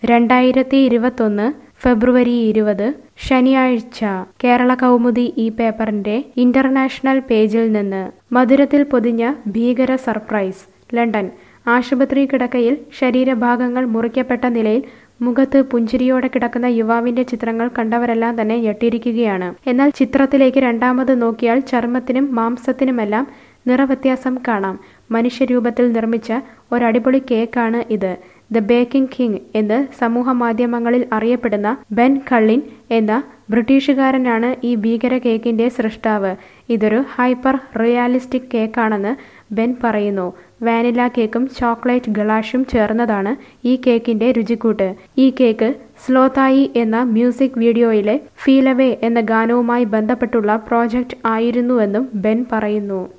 രണ്ടായിരത്തി ഇരുപത്തൊന്ന് ഫെബ്രുവരി ഇരുപത് ശനിയാഴ്ച കേരള കൗമുദി ഈ പേപ്പറിന്റെ ഇന്റർനാഷണൽ പേജിൽ നിന്ന് മധുരത്തിൽ പൊതിഞ്ഞ ഭീകര സർപ്രൈസ് ലണ്ടൻ ആശുപത്രി കിടക്കയിൽ ശരീരഭാഗങ്ങൾ മുറിക്കപ്പെട്ട നിലയിൽ മുഖത്ത് പുഞ്ചിരിയോടെ കിടക്കുന്ന യുവാവിന്റെ ചിത്രങ്ങൾ കണ്ടവരെല്ലാം തന്നെ ഞെട്ടിയിരിക്കുകയാണ് എന്നാൽ ചിത്രത്തിലേക്ക് രണ്ടാമത് നോക്കിയാൽ ചർമ്മത്തിനും മാംസത്തിനുമെല്ലാം നിറവ്യത്യാസം കാണാം മനുഷ്യരൂപത്തിൽ നിർമ്മിച്ച ഒരടിപൊളി കേക്കാണ് ഇത് ദ ബേക്കിംഗ് കിങ് എന്ന് സമൂഹ മാധ്യമങ്ങളിൽ അറിയപ്പെടുന്ന ബെൻ കള്ളിൻ എന്ന ബ്രിട്ടീഷുകാരനാണ് ഈ ഭീകര കേക്കിന്റെ സൃഷ്ടാവ് ഇതൊരു ഹൈപ്പർ റിയാലിസ്റ്റിക് കേക്കാണെന്ന് ബെൻ പറയുന്നു വാനില കേക്കും ചോക്ലേറ്റ് ഗളാഷും ചേർന്നതാണ് ഈ കേക്കിന്റെ രുചിക്കൂട്ട് ഈ കേക്ക് സ്ലോതായി എന്ന മ്യൂസിക് വീഡിയോയിലെ ഫീൽ അവേ എന്ന ഗാനവുമായി ബന്ധപ്പെട്ടുള്ള പ്രോജക്റ്റ് ആയിരുന്നുവെന്നും ബെൻ പറയുന്നു